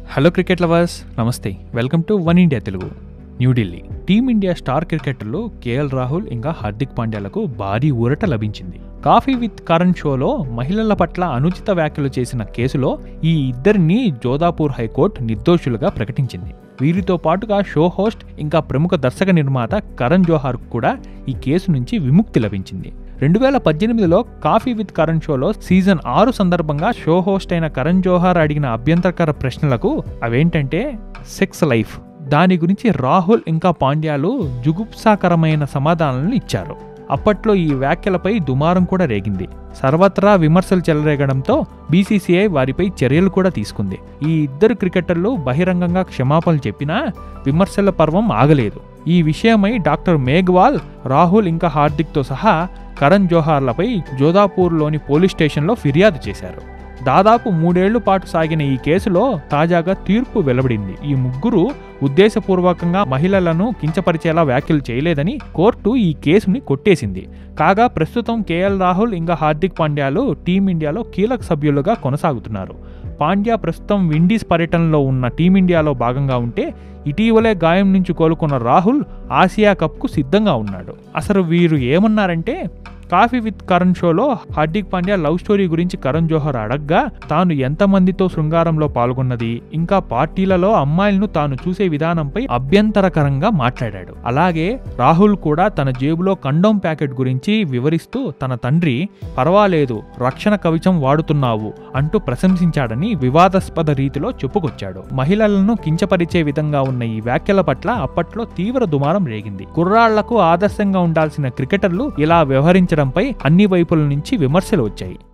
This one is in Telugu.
hello cricket lovers namaste welcome to one India Telugu New Delhi team India star క్రికెటర్లు కేఎల్ రాహుల్ ఇంకా హార్దిక్ పాండ్యాలకు భారీ ఊరట లభించింది కాఫీ విత్ కరణ్ షోలో మహిళల పట్ల అనుచిత వ్యాఖ్యలు చేసిన కేసులో ఈ ఇద్దరిని జోధాపూర్ హైకోర్టు నిర్దోషులుగా ప్రకటించింది వీరితో పాటుగా షో హోస్ట్ ఇంకా ప్రముఖ దర్శక నిర్మాత కరణ్ జోహార్ కూడా ఈ కేసు నుంచి విముక్తి లభించింది రెండు వేల పద్దెనిమిదిలో కాఫీ విత్ కరణ్ షోలో సీజన్ ఆరు సందర్భంగా షో హోస్ట్ అయిన కరణ్ జోహార్ అడిగిన అభ్యంతరకర ప్రశ్నలకు అవేంటంటే సెక్స్ లైఫ్ దాని గురించి రాహుల్ ఇంకా పాండ్యాలు జుగుప్సాకరమైన సమాధానాలను ఇచ్చారు అప్పట్లో ఈ వ్యాఖ్యలపై దుమారం కూడా రేగింది సర్వత్రా విమర్శలు చెలరేగడంతో బీసీసీఐ వారిపై చర్యలు కూడా తీసుకుంది ఈ ఇద్దరు క్రికెటర్లు బహిరంగంగా క్షమాపణలు చెప్పినా విమర్శల పర్వం ఆగలేదు ఈ విషయమై డాక్టర్ మేఘ్వాల్ రాహుల్ ఇంకా హార్దిక్తో సహా కరణ్ జోహార్లపై జోధాపూర్లోని పోలీస్ స్టేషన్లో ఫిర్యాదు చేశారు దాదాపు మూడేళ్ల పాటు సాగిన ఈ కేసులో తాజాగా తీర్పు వెలువడింది ఈ ముగ్గురు ఉద్దేశపూర్వకంగా మహిళలను కించపరిచేలా వ్యాఖ్యలు చేయలేదని కోర్టు ఈ కేసుని కొట్టేసింది కాగా ప్రస్తుతం కేఎల్ రాహుల్ ఇంకా హార్దిక్ పాండ్యాలు టీమిండియాలో కీలక సభ్యులుగా కొనసాగుతున్నారు పాండ్యా ప్రస్తుతం విండీస్ పర్యటనలో ఉన్న టీమిండియాలో భాగంగా ఉంటే ఇటీవలే గాయం నుంచి కోలుకున్న రాహుల్ ఆసియా కప్కు సిద్ధంగా ఉన్నాడు అసలు వీరు ఏమన్నారంటే కాఫీ విత్ కరణ్ షోలో హార్దిక్ పాండ్యా లవ్ స్టోరీ గురించి కరణ్ జోహర్ అడగ్గా తాను ఎంతమందితో శృంగారంలో పాల్గొన్నది ఇంకా పార్టీలలో అమ్మాయిలను తాను చూసే విధానంపై అభ్యంతరకరంగా మాట్లాడాడు అలాగే రాహుల్ కూడా తన జేబులో కండోమ్ ప్యాకెట్ గురించి వివరిస్తూ తన తండ్రి పర్వాలేదు రక్షణ కవచం వాడుతున్నావు అంటూ ప్రశంసించాడని వివాదాస్పద రీతిలో చెప్పుకొచ్చాడు మహిళలను కించపరిచే విధంగా ఉన్న ఈ వ్యాఖ్యల పట్ల అప్పట్లో తీవ్ర దుమారం రేగింది కుర్రాళ్లకు ఆదర్శంగా ఉండాల్సిన క్రికెటర్లు ఇలా వ్యవహరించడంపై అన్ని వైపుల నుంచి విమర్శలు వచ్చాయి